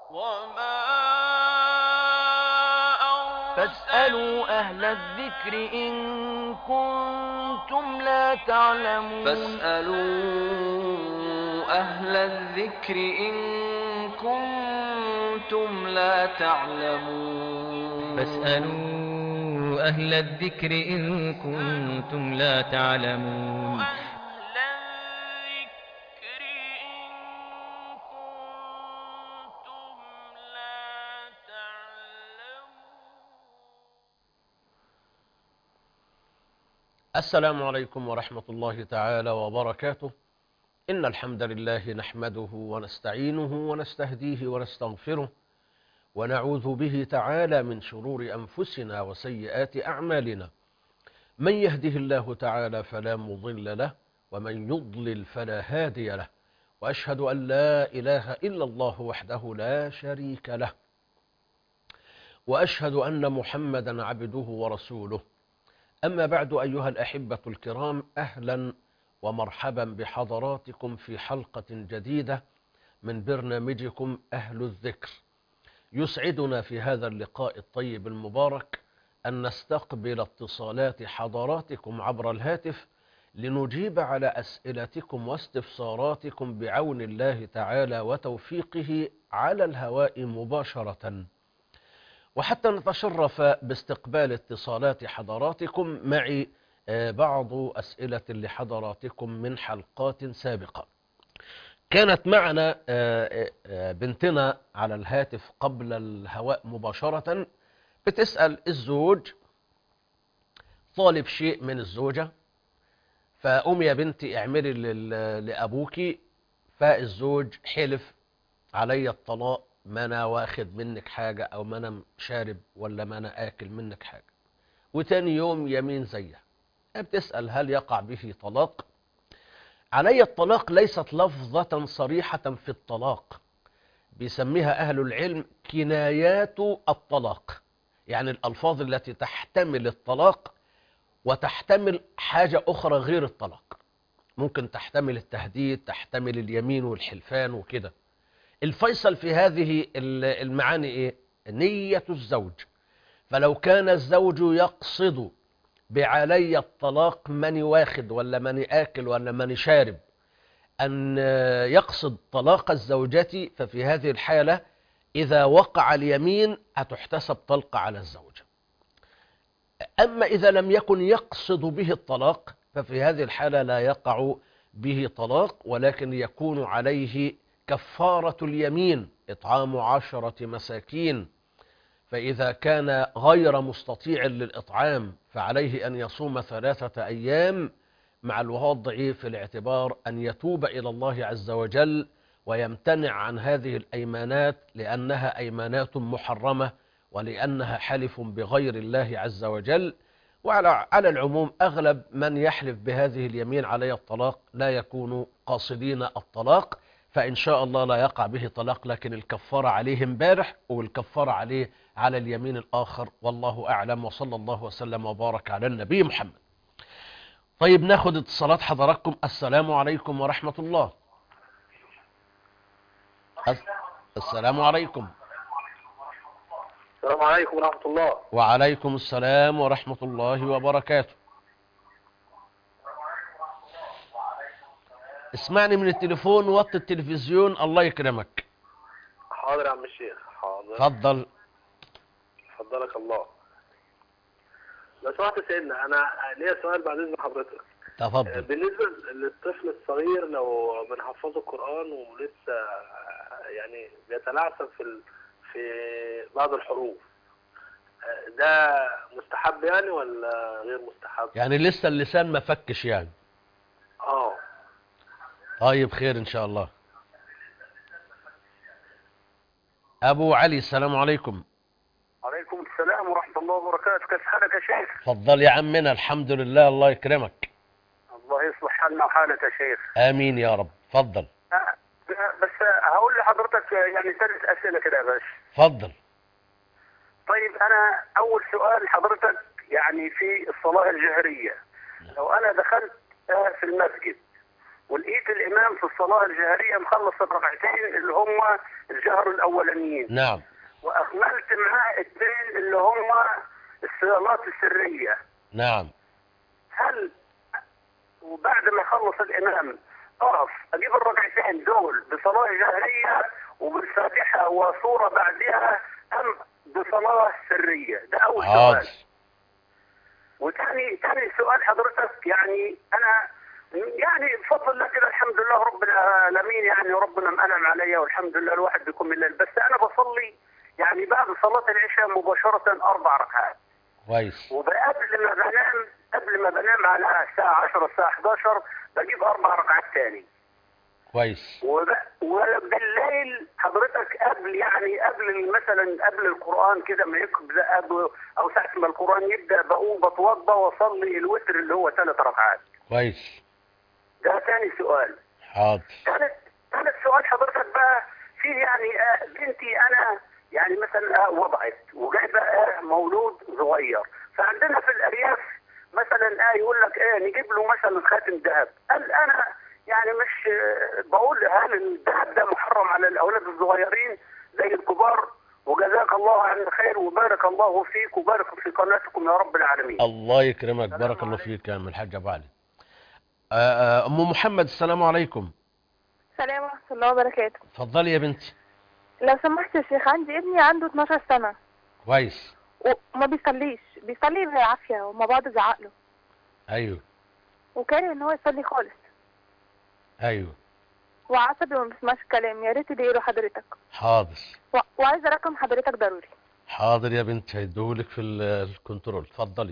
فاسألوا أهل الذكر إن كنتم لا تعلمون فاسألوا أهل الذكر إن كنتم لا تعلمون فاسألوا أهل الذكر إن كنتم لا تعلمون السلام عليكم ورحمة الله تعالى وبركاته إن الحمد لله نحمده ونستعينه ونستهديه ونستغفره ونعوذ به تعالى من شرور أنفسنا وسيئات أعمالنا من يهده الله تعالى فلا مضل له ومن يضلل فلا هادي له وأشهد أن لا إله إلا الله وحده لا شريك له وأشهد أن محمدا عبده ورسوله أما بعد أيها الأحبة الكرام أهلا ومرحبا بحضراتكم في حلقة جديدة من برنامجكم أهل الذكر يسعدنا في هذا اللقاء الطيب المبارك أن نستقبل اتصالات حضراتكم عبر الهاتف لنجيب على أسئلتكم واستفساراتكم بعون الله تعالى وتوفيقه على الهواء مباشرةً وحتى نتشرف باستقبال اتصالات حضراتكم معي بعض أسئلة لحضراتكم من حلقات سابقة كانت معنا بنتنا على الهاتف قبل الهواء مباشرة بتسأل الزوج طالب شيء من الزوجة فأم يا بنتي اعملي لأبوك فالزوج حلف علي الطلاق ما انا واخد منك حاجة او ما انا شارب ولا ما انا اكل منك حاجة وتاني يوم يمين زيها بتسأل هل يقع به طلاق علي الطلاق ليست لفظة صريحة في الطلاق بيسميها اهل العلم كنايات الطلاق يعني الالفاظ التي تحتمل الطلاق وتحتمل حاجة اخرى غير الطلاق ممكن تحتمل التهديد تحتمل اليمين والحلفان وكده الفيصل في هذه المعاني ايه نية الزوج فلو كان الزوج يقصد بعلي الطلاق من واخد ولا من آكل ولا من شارب أن يقصد طلاق الزوجة ففي هذه الحالة إذا وقع اليمين هتحتسب طلقة على الزوجة أما إذا لم يكن يقصد به الطلاق ففي هذه الحالة لا يقع به طلاق ولكن يكون عليه كفارة اليمين إطعام عشرة مساكين فإذا كان غير مستطيع للإطعام فعليه أن يصوم ثلاثة أيام مع الوضع في الاعتبار أن يتوب إلى الله عز وجل ويمتنع عن هذه الأيمانات لأنها أيمانات محرمة ولأنها حلف بغير الله عز وجل وعلى على العموم أغلب من يحلف بهذه اليمين علي الطلاق لا يكون قاصدين الطلاق فإن شاء الله لا يقع به طلاق لكن الكفارة عليه امبارح والكفارة عليه على اليمين الآخر والله أعلم وصلى الله وسلم وبارك على النبي محمد طيب ناخد اتصالات حضراتكم السلام عليكم ورحمة الله السلام عليكم السلام عليكم ورحمة الله وعليكم السلام ورحمة الله وبركاته اسمعني من التليفون وطي التلفزيون الله يكرمك حاضر يا عم الشيخ حاضر اتفضل فضلك الله لو سمحت سيدنا انا ليا سؤال بعد اذن حضرتك تفضل بالنسبه للطفل الصغير لو بنحفظه القران ولسه يعني بيتلعثم في ال... في بعض الحروف ده مستحب يعني ولا غير مستحب يعني لسه اللسان ما فكش يعني اه طيب خير ان شاء الله ابو علي السلام عليكم عليكم السلام ورحمه الله وبركاته كيف حالك يا شيخ اتفضل يا عمنا الحمد لله الله يكرمك الله يصلح حالنا وحالك يا شيخ امين يا رب اتفضل أه، بس هقول لحضرتك يعني ثلاث اسئله كده يا باشا اتفضل طيب انا اول سؤال حضرتك يعني في الصلاه الجهريه لو انا دخلت آه، في المسجد ولقيت الامام في الصلاه الجهريه مخلص الركعتين اللي هم الجهر الاولانيين نعم واكملت معاه اثنين اللي هم الصلاه السريه نعم هل وبعد ما يخلص الامام اقف اجيب الركعتين دول بصلاه جهريه وبالفاتحه وسوره بعدها ام بصلاه سريه ده اول حاضر سؤال وتاني تاني سؤال حضرتك يعني انا يعني بفضل الله كده الحمد لله رب العالمين يعني ربنا منعم عليا والحمد لله الواحد بيكون من الليل بس انا بصلي يعني بعد صلاه العشاء مباشره اربع ركعات كويس وقبل ما بنام قبل ما بنام على الساعه 10 الساعه 11 بجيب اربع ركعات تاني كويس وب... وبالليل حضرتك قبل يعني قبل مثلا قبل القرآن كده ما يبدأ قبل- أو ساعة ما القرآن يبدأ بقوم بتوضى وأصلي الوتر اللي هو ثلاث ركعات كويس ده ثاني سؤال حاضر ثالث ثالث سؤال حضرتك بقى في يعني آه، بنتي أنا يعني مثلا آه، وضعت وجايبة آه، مولود صغير فعندنا في الأرياف مثلا آه يقول لك ايه نجيب له مثلا خاتم ذهب قال انا يعني مش آه، بقول هل الذهب ده محرم على الاولاد الصغيرين زي الكبار وجزاك الله عن خير وبارك الله فيك وبارك في قناتكم يا رب العالمين الله يكرمك بارك الله فيك يا عم الحاج ابو علي آه، آه، ام محمد السلام عليكم السلام ورحمة الله وبركاته اتفضلي يا بنتي لو سمحت يا شيخ عندي ابني عنده 12 سنة كويس وما بيصليش بيصلي بالعافية وما بقعد ازعق له ايوه وكاره ان هو يصلي خالص ايوه وعصبي وما بيسمعش كلام يا ريت تدعي له حضرتك حاضر و... وعايزة رقم حضرتك ضروري حاضر يا بنت هيديهولك في ال- الكنترول اتفضلي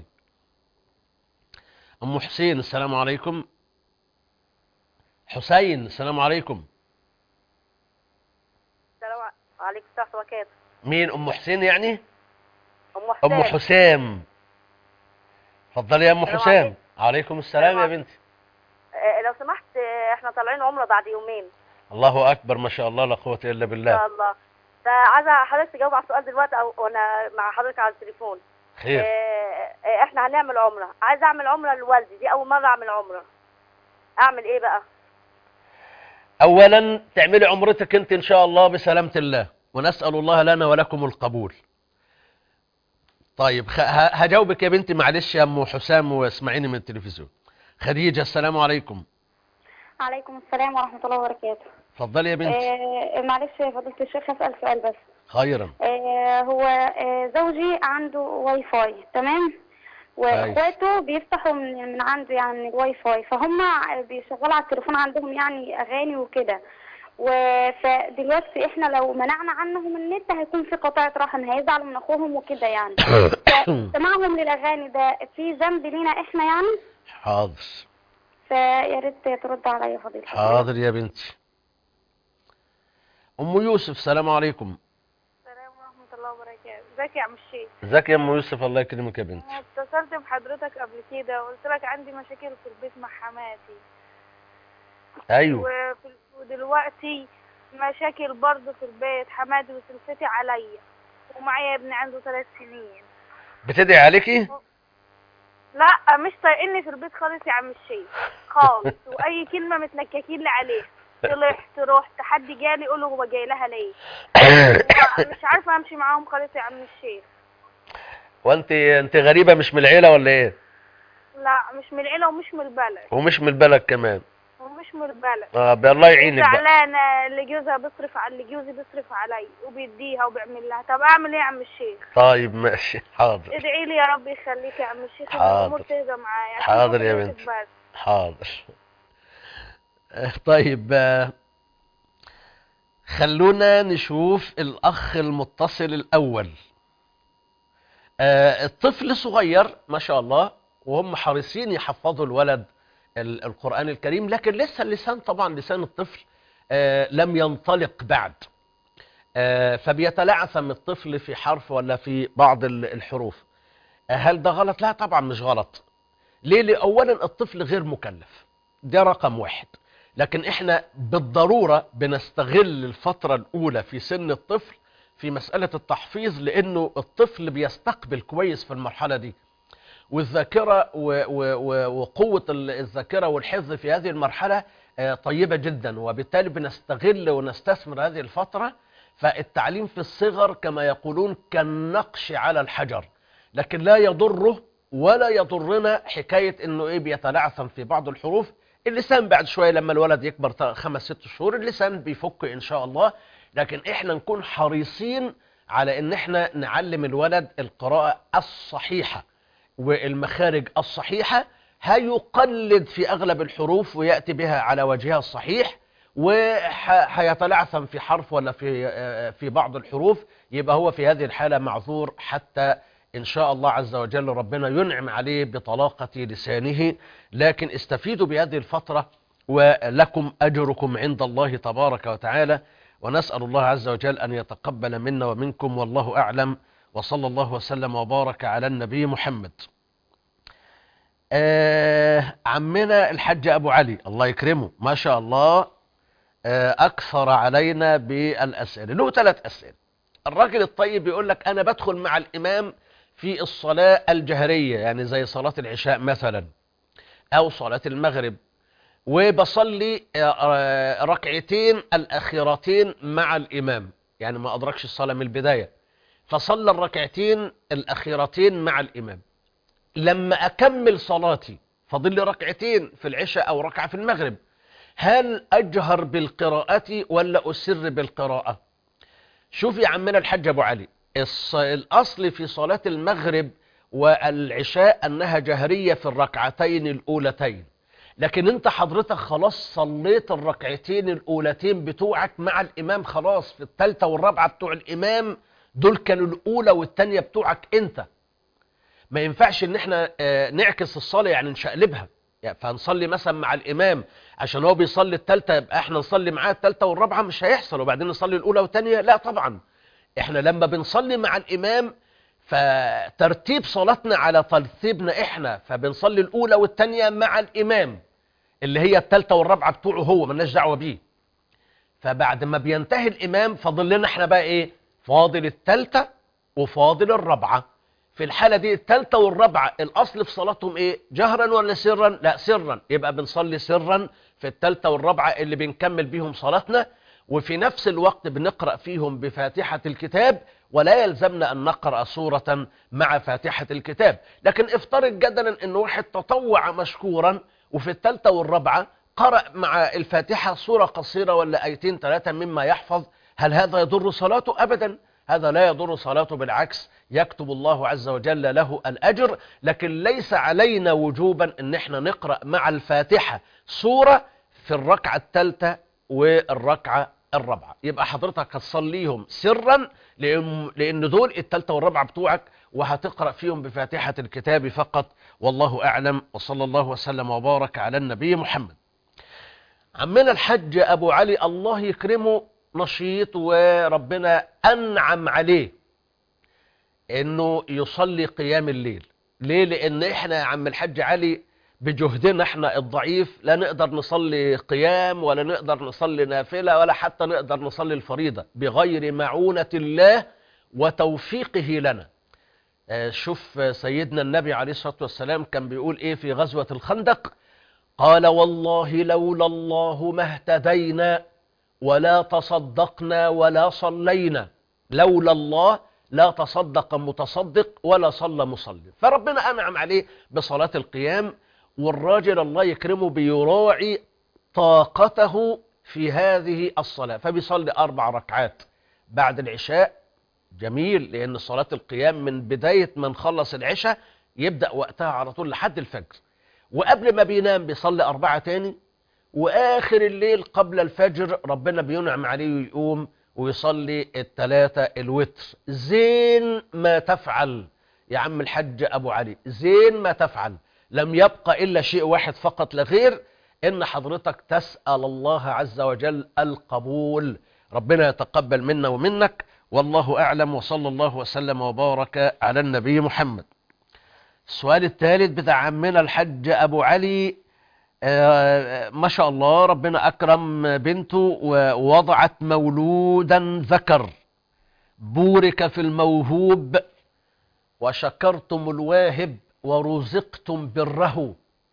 ام حسين السلام عليكم حسين السلام عليكم السلام عليكم ورحمة الله وبركاته مين ام حسين يعني أم حسين ام حسام اتفضلي يا ام السلام حسام عليكم. عليكم السلام يا السلام بنتي آه، لو سمحت آه، احنا طالعين عمرة بعد يومين الله اكبر ما شاء الله لا قوه الا ان شاء بالله الله فعايزة حضرتك تجاوب على السؤال دلوقتي او وانا مع حضرتك على التليفون خير آه، آه، احنا هنعمل عمرة عايزة اعمل عمرة لوالدي دي اول مرة اعمل عمرة اعمل ايه بقى اولا تعملي عمرتك انت ان شاء الله بسلامه الله ونسال الله لنا ولكم القبول طيب خ- ه- هجاوبك يا بنتي معلش يا ام حسام واسمعيني من التلفزيون خديجه السلام عليكم عليكم السلام ورحمة الله وبركاته اتفضلي يا بنتي آه معلش يا فضيلة الشيخ هسأل سؤال بس خيرا آه هو آه زوجي عنده واي فاي تمام واخواته بيفتحوا من من عنده يعني من الواي فاي فهم ع- بيشغلوا على التليفون عندهم يعني اغاني وكده و- فدلوقتي احنا لو منعنا عنهم النت هيكون في قطيعة رحم هيزعلوا من اخوهم وكده يعني سماعهم للاغاني ده في ذنب لينا احنا يعني حاضر فيا ريت ترد عليا فضيلة حاضر يا بنتي ام يوسف السلام عليكم السلام ورحمة الله وبركاته ازيك يا عم الشيخ ازيك يا ام يوسف الله يكرمك يا بنتي انا اتصلت بحضرتك قبل كده وقلت لك عندي مشاكل في البيت مع حماتي ايوه وفي ودلوقتي مشاكل برضه في البيت حماتي وسلفتي عليا ومعايا ابني عنده ثلاث سنين بتدعي عليكي لا مش طايقني في البيت خالص يا عم الشيخ خالص واي كلمه متنككين لي عليه طلعت رحت حد جالي يقول له هو جاي لها ليه مش عارفه امشي معاهم خالص يا عم الشيخ وانت انت غريبه مش من العيله ولا ايه لا مش من العيله ومش من البلد ومش من البلد كمان ومش من البلد اه الله يعينك بقى زعلانه اللي جوزها بيصرف على اللي جوزي بيصرف علي وبيديها وبيعمل لها طب اعمل ايه يا عم الشيخ طيب ماشي حاضر ادعي لي يا رب يخليك يا عم الشيخ ان حاضر. الامور تهدى معايا عشان حاضر يا خاطر بنتي. بيتك بس. حاضر آه، طيب آه، خلونا نشوف الأخ المتصل الأول آه، الطفل صغير ما شاء الله وهم حريصين يحفظوا الولد ال- القرآن الكريم لكن لسه اللسان طبعا لسان الطفل آه، لم ينطلق بعد آه، فبيتلعثم الطفل في حرف ولا في بعض ال- الحروف آه، هل ده غلط؟ لا طبعا مش غلط ليه؟ لأ أولا الطفل غير مكلف ده رقم واحد لكن احنا بالضرورة بنستغل الفترة الأولى في سن الطفل في مسألة التحفيظ لأنه الطفل بيستقبل كويس في المرحلة دي والذاكرة و- و- و- وقوة ال- الذاكرة والحفظ في هذه المرحلة آه، طيبة جدا وبالتالي بنستغل ونستثمر هذه الفترة فالتعليم في الصغر كما يقولون كالنقش على الحجر لكن لا يضره ولا يضرنا حكاية انه ايه بيتلعثم في بعض الحروف اللسان بعد شوية لما الولد يكبر تا- خمس ست شهور اللسان بيفك ان شاء الله لكن احنا نكون حريصين على ان احنا نعلم الولد القراءة الصحيحة والمخارج الصحيحة هيقلد في اغلب الحروف ويأتي بها على وجهها الصحيح وهيتلعثم في حرف ولا في آه، في بعض الحروف يبقى هو في هذه الحالة معذور حتى إن شاء الله عز وجل ربنا ينعم عليه بطلاقة لسانه لكن استفيدوا بهذه الفترة ولكم أجركم عند الله تبارك وتعالى ونسأل الله عز وجل أن يتقبل منا ومنكم والله أعلم وصلى الله وسلم وبارك على النبي محمد آه عمنا الحج أبو علي الله يكرمه ما شاء الله آه أكثر علينا بالأسئلة له ثلاث أسئلة الراجل الطيب يقول لك أنا بدخل مع الإمام في الصلاة الجهرية يعني زي صلاة العشاء مثلا أو صلاة المغرب وبصلي آه، آه، ركعتين الأخيرتين مع الإمام يعني ما أدركش الصلاة من البداية فصلى الركعتين الأخيرتين مع الإمام لما أكمل صلاتي فاضل لي ركعتين في العشاء أو ركعة في المغرب هل أجهر بالقراءة ولا أسر بالقراءة شوف يا عمنا الحاج أبو علي الص- الأصل في صلاة المغرب والعشاء أنها جهرية في الركعتين الأولتين لكن انت حضرتك خلاص صليت الركعتين الأولتين بتوعك مع الإمام خلاص في الثالثة والرابعة بتوع الإمام دول كانوا الأولى والثانية بتوعك انت ما ينفعش ان احنا آه، نعكس الصلاة يعني نشقلبها يعني فهنصلي مثلا مع الامام عشان هو بيصلي التالتة يبقى احنا نصلي معاه التالتة والرابعة مش هيحصل وبعدين نصلي الاولى والتانية لا طبعا احنا لما بنصلي مع الامام فترتيب صلاتنا على ترتيبنا احنا فبنصلي الاولى والتانية مع الامام اللي هي التالتة والرابعة بتوعه هو ملناش دعوة بيه فبعد ما بينتهي الامام فاضل لنا احنا بقى ايه فاضل التالتة وفاضل الرابعة في الحالة دي التالتة والرابعة الأصل في صلاتهم إيه؟ جهرا ولا سرا؟ لا سرا يبقى بنصلي سرا في التالتة والرابعة اللي بنكمل بيهم صلاتنا وفي نفس الوقت بنقرأ فيهم بفاتحة الكتاب ولا يلزمنا أن نقرأ سورة مع فاتحة الكتاب لكن افترض جدلا أن واحد تطوع مشكورا وفي التالتة والرابعة قرأ مع الفاتحة سورة قصيرة ولا آيتين ثلاثة مما يحفظ هل هذا يضر صلاته؟ أبدا هذا لا يضر صلاته بالعكس يكتب الله عز وجل له الأجر لكن ليس علينا وجوبا ان احنا نقرأ مع الفاتحة سورة في الركعة الثالثة والركعة الرابعة يبقى حضرتك هتصليهم سرا لأن, لأن دول الثالثة والرابعة بتوعك وهتقرأ فيهم بفاتحة الكتاب فقط والله أعلم وصلى الله وسلم وبارك على النبي محمد عمنا الحج أبو علي الله يكرمه نشيط وربنا أنعم عليه انه يصلي قيام الليل ليه لان احنا يا عم الحاج علي بجهدنا احنا الضعيف لا نقدر نصلي قيام ولا نقدر نصلي نافلة ولا حتى نقدر نصلي الفريضة بغير معونة الله وتوفيقه لنا آه، شوف سيدنا النبي عليه الصلاة والسلام كان بيقول ايه في غزوة الخندق قال والله لولا الله ما اهتدينا ولا تصدقنا ولا صلينا لولا الله لا تصدق متصدق ولا صلى مصلي فربنا أنعم عليه بصلاة القيام والراجل الله يكرمه بيراعي طاقته في هذه الصلاة فبيصلي أربع ركعات بعد العشاء جميل لأن صلاة القيام من بداية ما نخلص العشاء يبدأ وقتها على طول لحد الفجر وقبل ما بينام بيصلي أربعة تاني وآخر الليل قبل الفجر ربنا بينعم عليه ويقوم ويصلي التلاتة الوتر زين ما تفعل يا عم الحج أبو علي زين ما تفعل لم يبقى إلا شيء واحد فقط لغير إن حضرتك تسأل الله عز وجل القبول ربنا يتقبل منا ومنك والله أعلم وصلى الله وسلم وبارك على النبي محمد السؤال الثالث بتاع عمنا الحج أبو علي آه، ما شاء الله ربنا أكرم بنته ووضعت مولودا ذكر بورك في الموهوب وشكرتم الواهب ورزقتم بره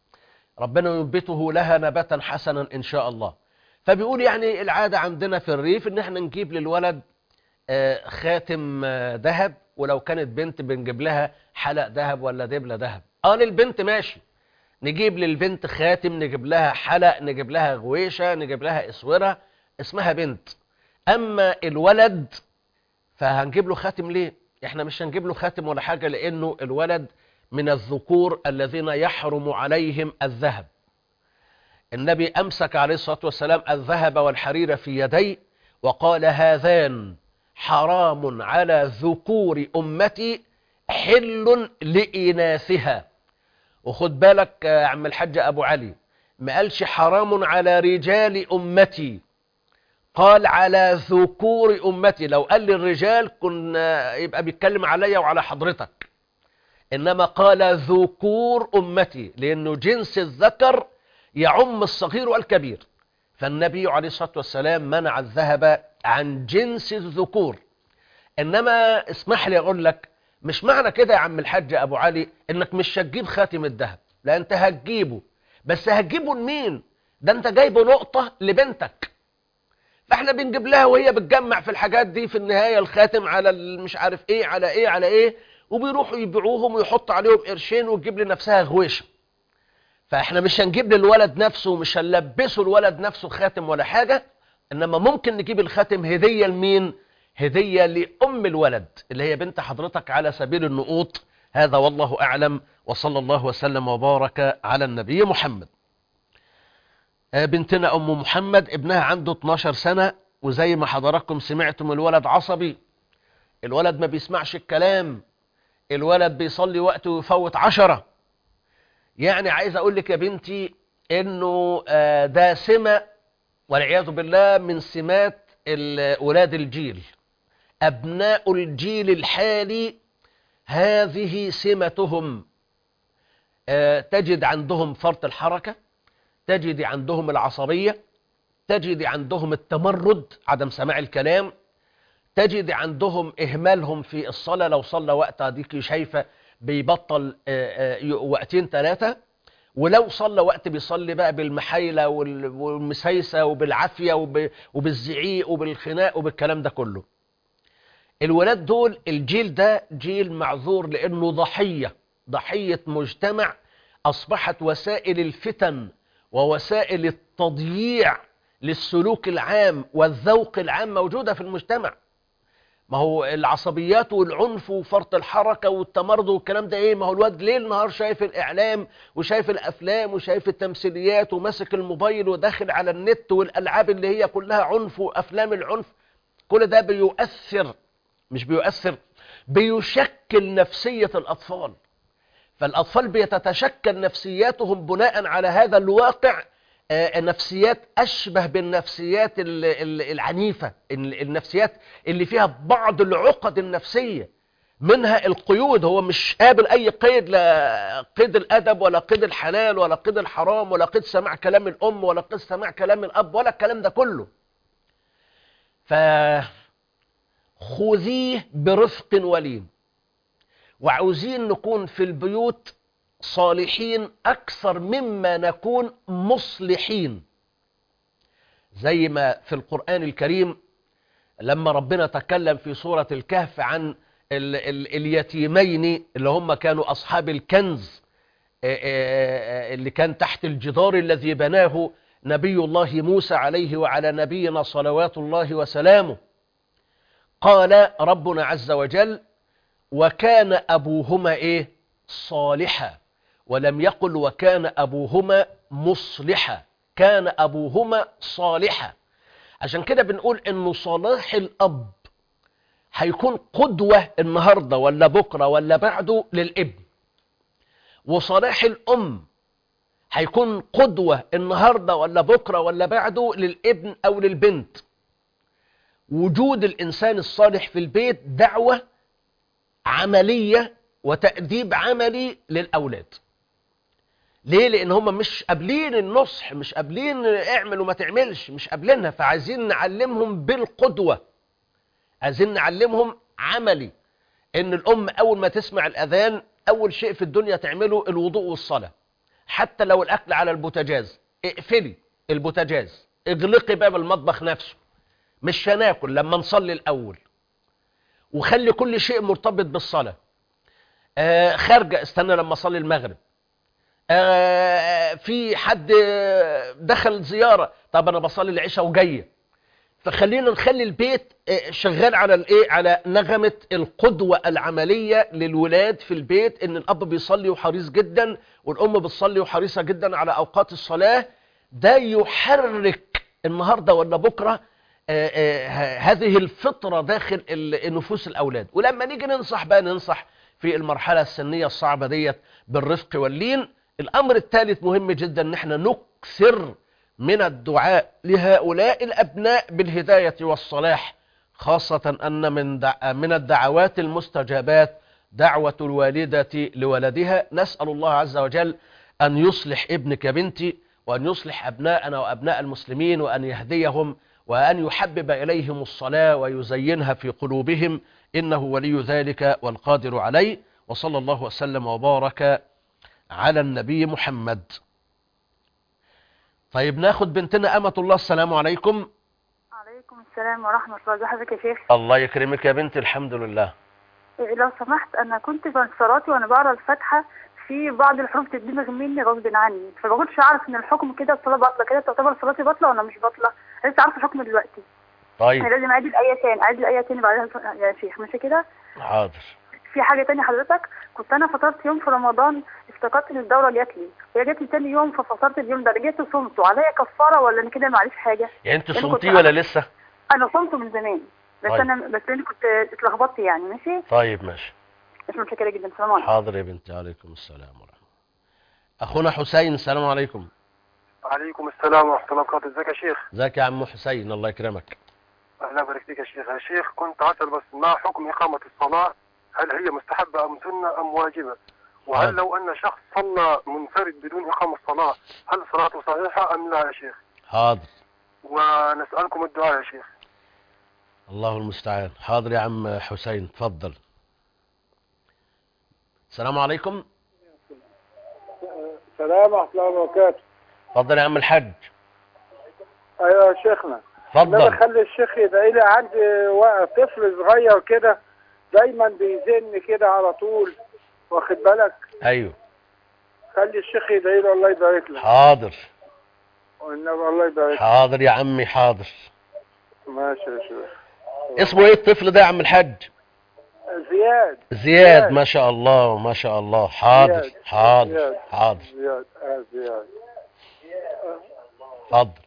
ربنا ينبته لها نباتا حسنا إن شاء الله فبيقول يعني العادة عندنا في الريف إن احنا نجيب للولد آه، خاتم آه، ذهب ولو كانت بنت بنجيب لها حلق ذهب ولا دبلة ذهب اه للبنت ماشي نجيب للبنت خاتم نجيب لها حلق نجيب لها غويشة نجيب لها اسورة اسمها بنت اما الولد فهنجيب له خاتم ليه احنا مش هنجيب له خاتم ولا حاجة لانه الولد من الذكور الذين يحرم عليهم الذهب النبي امسك عليه الصلاة والسلام الذهب والحرير في يديه وقال هذان حرام على ذكور امتي حل لإناثها وخد بالك يا عم الحاج أبو علي ما قالش حرام على رجال أمتي قال على ذكور أمتي لو قال للرجال كنا يبقى بيتكلم عليا وعلى حضرتك إنما قال ذكور أمتي لأنه جنس الذكر يعم الصغير والكبير فالنبي عليه الصلاة والسلام منع الذهب عن جنس الذكور إنما اسمح لي أقول لك مش معنى كده يا عم الحاج ابو علي انك مش هتجيب خاتم الذهب لا انت هتجيبه بس هتجيبه لمين ده انت جايبه نقطة لبنتك فاحنا بنجيب لها وهي بتجمع في الحاجات دي في النهاية الخاتم على ال- مش عارف ايه على ايه على ايه وبيروحوا يبيعوهم ويحط عليهم قرشين وتجيب لنفسها غويشة فاحنا مش هنجيب للولد نفسه ومش هنلبسه الولد نفسه خاتم ولا حاجة انما ممكن نجيب الخاتم هدية لمين هدية لأم الولد اللي هي بنت حضرتك على سبيل النقوط هذا والله أعلم وصلى الله وسلم وبارك على النبي محمد آه، بنتنا أم محمد ابنها عنده 12 سنة وزي ما حضراتكم سمعتم الولد عصبي الولد ما بيسمعش الكلام الولد بيصلي وقته ويفوت عشرة يعني عايز أقول لك يا بنتي إنه آه، ده سمة والعياذ بالله من سمات ال- أولاد الجيل أبناء الجيل الحالي هذه سمتهم آه، تجد عندهم فرط الحركة تجد عندهم العصبية تجد عندهم التمرد عدم سماع الكلام تجد عندهم إهمالهم في الصلاة لو صلى وقت ديك شايفة بيبطل آه، آه، وقتين ثلاثة ولو صلى وقت بيصلي بقى بالمحايلة وال- والمسايسة وبالعافية وب- وبالزعيق وبالخناق وبالكلام ده كله الولاد دول الجيل ده جيل معذور لأنه ضحية ضحية مجتمع أصبحت وسائل الفتن ووسائل التضييع للسلوك العام والذوق العام موجودة في المجتمع ما هو العصبيات والعنف وفرط الحركة والتمرد والكلام ده ايه ما هو الواد ليل نهار شايف الاعلام وشايف الافلام وشايف التمثيليات وماسك الموبايل وداخل على النت والالعاب اللي هي كلها عنف وافلام العنف كل ده بيؤثر مش بيؤثر بيشكل نفسية الاطفال فالاطفال بيتتشكل نفسياتهم بناء على هذا الواقع آه، نفسيات أشبه بالنفسيات ال- ال- العنيفة ال- النفسيات اللي فيها بعض العقد النفسية منها القيود هو مش قابل أي قيد لا قيد الأدب ولا قيد الحلال ولا قيد الحرام ولا قيد سماع كلام الأم ولا قيد سماع كلام الأب ولا الكلام ده كله فخذيه برفق ولين وعاوزين نكون في البيوت صالحين أكثر مما نكون مصلحين زي ما في القرآن الكريم لما ربنا تكلم في سورة الكهف عن ال ال اليتيمين اللي هم كانوا أصحاب الكنز آه، آه، آه، اللي كان تحت الجدار الذي بناه نبي الله موسى عليه وعلى نبينا صلوات الله وسلامه قال ربنا عز وجل وكان أبوهما إيه صالحا ولم يقل وكان أبوهما مصلحا كان أبوهما صالحا عشان كده بنقول إنه صلاح الأب هيكون قدوة النهاردة ولا بكرة ولا بعده للابن وصلاح الأم هيكون قدوة النهاردة ولا بكرة ولا بعده للابن أو للبنت وجود الإنسان الصالح في البيت دعوة عملية وتأديب عملي للأولاد ليه لأن هم مش قابلين النصح مش قابلين اعمل وما تعملش مش قابلينها فعايزين نعلمهم بالقدوة عايزين نعلمهم عملي ان الأم أول ما تسمع الأذان أول شيء في الدنيا تعمله الوضوء والصلاة حتى لو الاكل على البوتاجاز اقفلي البوتاجاز اغلقي باب المطبخ نفسه مش هناكل لما نصلي الاول وخلي كل شيء مرتبط بالصلاه آه خارجه استنى لما اصلي المغرب آه في حد دخل زياره طب انا بصلي العشاء وجايه فخلينا نخلي البيت آه، شغال على الايه على نغمه القدوه العمليه للولاد في البيت ان الاب بيصلي وحريص جدا والام بتصلي وحريصه جدا على اوقات الصلاه ده يحرك النهارده ولا بكره آه، آه، ه- هذه الفطره داخل ال- نفوس الاولاد ولما نيجي ننصح بقى ننصح في المرحله السنيه الصعبه ديت بالرفق واللين الامر الثالث مهم جدا ان احنا نكثر من الدعاء لهؤلاء الابناء بالهدايه والصلاح خاصه ان من دع من الدعوات المستجابات دعوه الوالده لولدها نسال الله عز وجل ان يصلح ابنك بنتي وان يصلح ابناءنا وابناء المسلمين وان يهديهم وان يحبب اليهم الصلاه ويزينها في قلوبهم انه ولي ذلك والقادر عليه وصلى الله وسلم وبارك على النبي محمد طيب ناخد بنتنا أمة الله السلام عليكم عليكم السلام ورحمة الله ازي حضرتك يا شيخ الله يكرمك يا بنتي الحمد لله إيه، لو سمحت أنا كنت في صلاتي وأنا بقرا الفاتحة في بعض الحروف تدمغ مني غصب عني فما كنتش أعرف إن الحكم كده الصلاة باطلة كده تعتبر صلاتي باطلة ولا مش باطلة لسه عارفة الحكم دلوقتي طيب يعني لازم أعيد الآية تاني أعيد الآية تاني بعدها يا شيخ ماشي كده حاضر في حاجة تانية حضرتك كنت أنا فطرت يوم في رمضان افتكرت إن الدورة جات لي وهي جات لي تاني يوم ففطرت اليوم ده رجعت صمته عليا كفارة ولا أنا كده معليش حاجة يعني انت لأن صمتي كنت- ولا لسه أنا صمته من زمان بس طيب. أنا بس أنا كنت اتلخبطت يعني ماشي طيب ماشي مش متشكرة جدا السلام عليكم حاضر يا بنتي عليكم السلام ورحمة أخونا حسين السلام عليكم عليكم السلام ورحمة الله وبركاته ازيك يا شيخ ازيك يا عم حسين الله يكرمك أهلا بارك فيك يا شيخ يا شيخ كنت أسأل بس ما حكم إقامة الصلاة هل هي مستحبة أم سنة أم واجبة وهل حاضر. لو أن شخص صلى منفرد بدون إقامة الصلاة هل صلاته صحيحة أم لا يا شيخ حاضر ونسألكم الدعاء يا شيخ الله المستعان حاضر يا عم حسين تفضل السلام عليكم السلام ورحمة الله وبركاته تفضل يا عم الحاج أيوة يا شيخنا أنا تفضل بخلي الشيخ يدعي لي عندي و- طفل صغير كده دايما بيزن كده على طول واخد بالك ايوه خلي الشيخ يدعي له الله يبارك له حاضر والنبي الله يبارك له حاضر يا عمي حاضر ماشي يا شيخ اسمه ايه الطفل ده يا عم الحاج زياد زياد ما شاء الله ما شاء الله حاضر زياد. حاضر زياد. حاضر زياد آه زياد اتفضل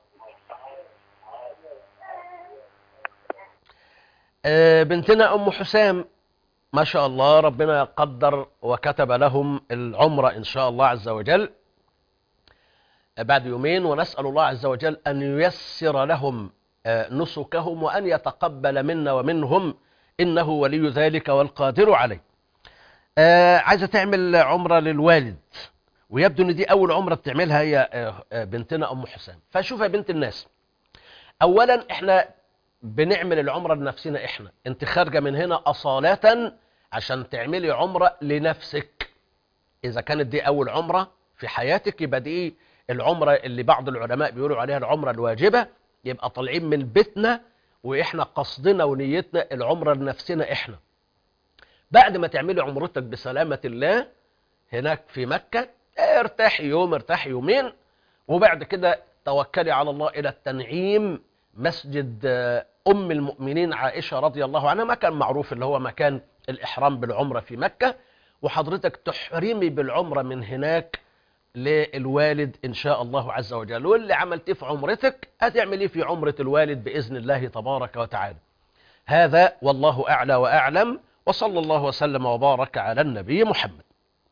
آه، بنتنا ام حسام ما شاء الله ربنا قدر وكتب لهم العمره ان شاء الله عز وجل آه، بعد يومين ونسال الله عز وجل ان ييسر لهم آه، نسكهم وان يتقبل منا ومنهم انه ولي ذلك والقادر عليه. آه، عايزه تعمل عمره للوالد ويبدو ان دي اول عمره بتعملها هي آه، آه، بنتنا ام حسام فشوف يا بنت الناس اولا احنا بنعمل العمره لنفسنا احنا انت خارجه من هنا اصاله عشان تعملي عمره لنفسك اذا كانت دي اول عمره في حياتك يبقى دي العمره اللي بعض العلماء بيقولوا عليها العمره الواجبه يبقى طالعين من بيتنا واحنا قصدنا ونيتنا العمره لنفسنا احنا بعد ما تعملي عمرتك بسلامه الله هناك في مكة ارتاحي يوم ارتاحي يومين وبعد كده توكلي على الله إلى التنعيم مسجد آه، أم المؤمنين عائشة رضي الله عنها مكان معروف اللي هو مكان الإحرام بالعمرة في مكة وحضرتك تحرمي بالعمرة من هناك للوالد إن شاء الله عز وجل واللي عملتيه في عمرتك هتعمليه في عمرة الوالد بإذن الله تبارك وتعالى هذا والله أعلى وأعلم وصلى الله وسلم وبارك على النبي محمد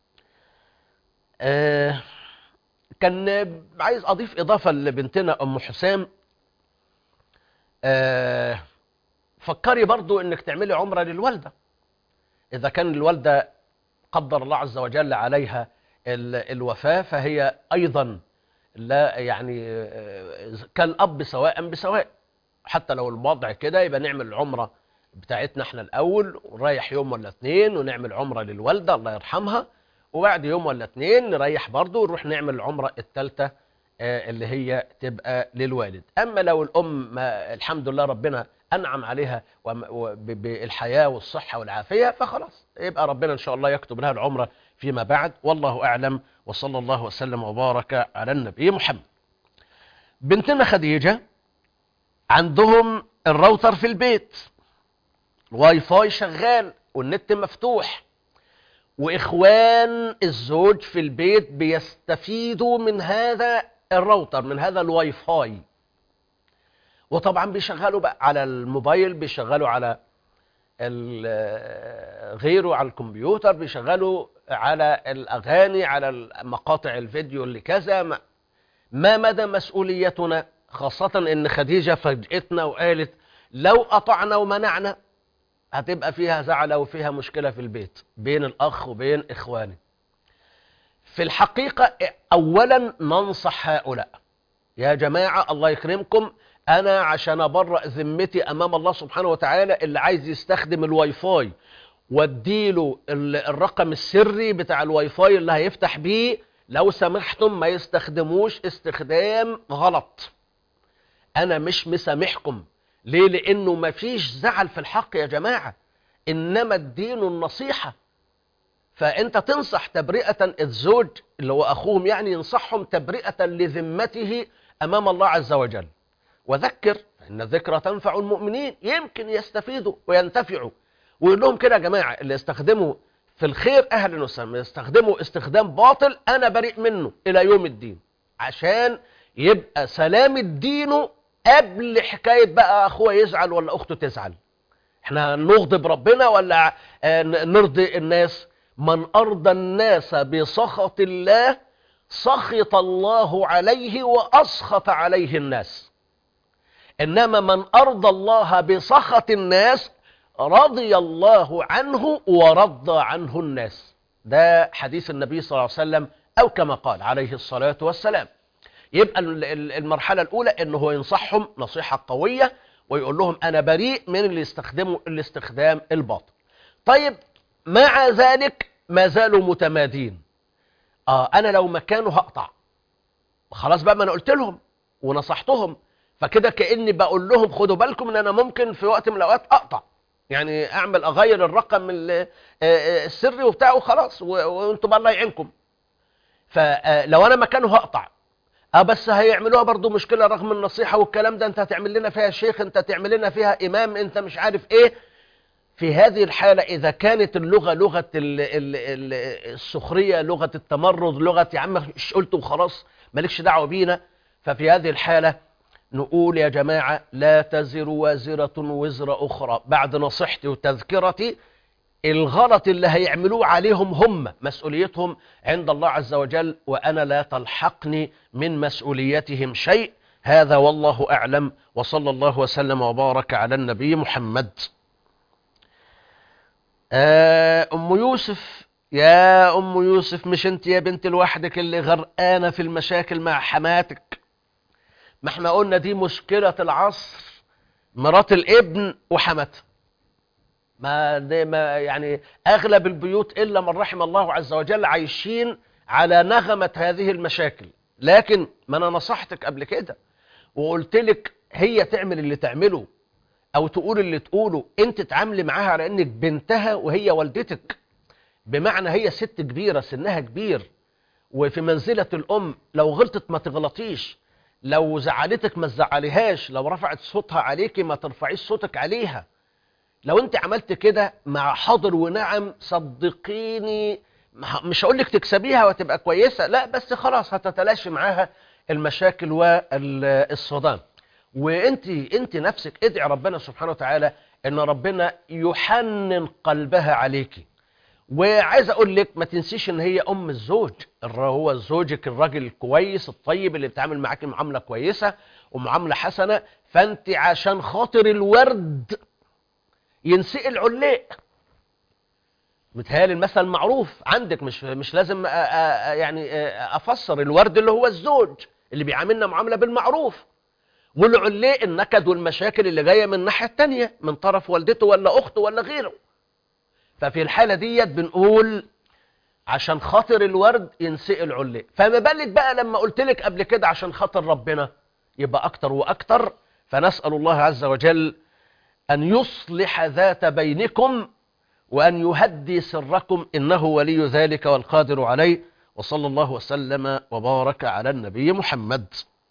آه، كان عايز اضيف اضافه لبنتنا ام حسام آه، فكري برضو انك تعملي عمره للوالده اذا كان الوالده قدر الله عز وجل عليها ال- الوفاه فهي ايضا لا يعني آه، كالاب سواء بسواء حتى لو الوضع كده يبقى نعمل العمره بتاعتنا احنا الاول ونريح يوم ولا اتنين ونعمل عمره للوالده الله يرحمها وبعد يوم ولا اتنين نريح برضه ونروح نعمل العمرة الثالثة اللي هي تبقى للوالد أما لو الأم ما الحمد لله ربنا أنعم عليها وم- وب- بالحياة والصحة والعافية فخلاص يبقى ربنا إن شاء الله يكتب لها العمرة فيما بعد والله أعلم وصلى الله وسلم وبارك على النبي محمد بنتنا خديجة عندهم الراوتر في البيت الواي فاي شغال والنت مفتوح واخوان الزوج في البيت بيستفيدوا من هذا الراوتر من هذا الواي فاي وطبعا بيشغلوا بقى على الموبايل بيشغلوا على ال- غيره على الكمبيوتر بيشغلوا على الاغاني على مقاطع الفيديو اللي كذا ما- ما مدى مسؤوليتنا خاصة ان خديجة فاجئتنا وقالت لو قطعنا ومنعنا هتبقى فيها زعلة وفيها مشكلة في البيت بين الأخ وبين إخوانه في الحقيقة أولا ننصح هؤلاء يا جماعة الله يكرمكم أنا عشان أبرأ ذمتي أمام الله سبحانه وتعالى اللي عايز يستخدم الواي فاي واديله ال- الرقم السري بتاع الواي فاي اللي هيفتح بيه لو سمحتم ما يستخدموش استخدام غلط أنا مش مسامحكم ليه لانه مفيش زعل في الحق يا جماعة انما الدين النصيحة فانت تنصح تبرئة الزوج اللي هو اخوهم يعني ينصحهم تبرئة لذمته امام الله عز وجل وذكر ان الذكرى تنفع المؤمنين يمكن يستفيدوا وينتفعوا ويقول لهم كده يا جماعة اللي يستخدموا في الخير اهلا وسهلا يستخدموا استخدام باطل انا بريء منه الى يوم الدين عشان يبقى سلام الدين قبل حكاية بقى اخوه يزعل ولا اخته تزعل احنا نغضب ربنا ولا آه، نرضي الناس من ارضى الناس بسخط الله سخط الله عليه واسخط عليه الناس انما من ارضى الله بسخط الناس رضي الله عنه ورضى عنه الناس ده حديث النبي صلى الله عليه وسلم او كما قال عليه الصلاة والسلام يبقى ال- ال- المرحلة الأولى إنه هو ينصحهم نصيحة قوية ويقول لهم أنا بريء من اللي يستخدموا الاستخدام الباطل. طيب مع ذلك ما زالوا متمادين. آه أنا لو مكانه هقطع. خلاص بقى ما أنا قلت لهم ونصحتهم فكده كأني بقول لهم خدوا بالكم إن أنا ممكن في وقت من الأوقات أقطع. يعني أعمل أغير الرقم ال- آه، آه، السري وبتاعه خلاص و- وأنتم بقى الله يعينكم. فلو أنا مكانه هقطع اه بس هيعملوها برضو مشكلة رغم النصيحة والكلام ده انت هتعمل لنا فيها شيخ انت هتعمل لنا فيها امام انت مش عارف ايه في هذه الحالة اذا كانت اللغة لغة ال- ال- ال- السخرية لغة التمرد لغة يا عم مش قلت وخلاص مالكش دعوة بينا ففي هذه الحالة نقول يا جماعة لا تزر وازرة وزر أخرى بعد نصيحتي وتذكرتي الغلط اللي هيعملوه عليهم هم مسؤوليتهم عند الله عز وجل وأنا لا تلحقني من مسؤوليتهم شيء هذا والله أعلم وصلى الله وسلم وبارك على النبي محمد آه، أم يوسف يا أم يوسف مش أنت يا بنت لوحدك اللي غرقانة في المشاكل مع حماتك ما احنا قلنا دي مشكلة العصر مرات الابن وحماتها ما, دي ما يعني اغلب البيوت الا من رحم الله عز وجل عايشين على نغمة هذه المشاكل لكن ما انا نصحتك قبل كده وقلت لك هي تعمل اللي تعمله او تقول اللي تقوله انت تعاملي معاها على انك بنتها وهي والدتك بمعنى هي ست كبيرة سنها كبير وفي منزلة الام لو غلطت ما تغلطيش لو زعلتك ما تزعليهاش لو رفعت صوتها عليكي ما ترفعيش صوتك عليها لو انت عملت كده مع حاضر ونعم صدقيني مح- مش هقول لك تكسبيها وتبقى كويسة لا بس خلاص هتتلاشي معاها المشاكل والصدام وانت انت نفسك ادعي ربنا سبحانه وتعالى ان ربنا يحنن قلبها عليكي وعايز اقول لك ما تنسيش ان هي ام الزوج الر- هو زوجك الراجل الكويس الطيب اللي بيتعامل معاكي معامله كويسه ومعامله حسنه فانت عشان خاطر الورد ينسقي العلاق متهيألي المثل معروف عندك مش مش لازم أ- أ- أ- يعني أ- افسر الورد اللي هو الزوج اللي بيعاملنا معامله بالمعروف والعلاق النكد والمشاكل اللي جايه من الناحيه التانية من طرف والدته ولا اخته ولا غيره ففي الحاله ديت بنقول عشان خاطر الورد ينسقل عليه فما بالك بقى لما قلت لك قبل كده عشان خاطر ربنا يبقى اكتر واكتر فنسأل الله عز وجل ان يصلح ذات بينكم وان يهدي سركم انه ولي ذلك والقادر عليه وصلى الله وسلم وبارك على النبي محمد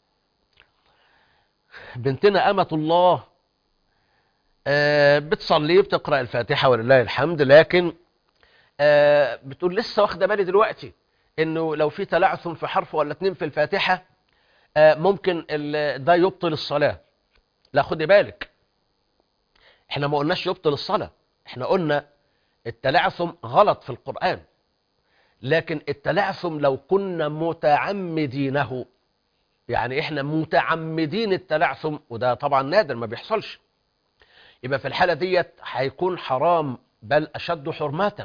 بنتنا أمة الله آه، بتصلي بتقرأ الفاتحة ولله الحمد لكن آه، بتقول لسه واخدة بالي دلوقتي انه لو في تلعثم في حرف ولا اتنين في الفاتحة آه، ممكن ال- ده يبطل الصلاة لا خدي بالك احنا ما قلناش يبطل الصلاة احنا قلنا التلعثم غلط في القرآن لكن التلعثم لو كنا متعمدينه يعني احنا متعمدين التلعثم وده طبعا نادر ما بيحصلش يبقى في الحالة ديت هيكون حرام بل أشد حرمة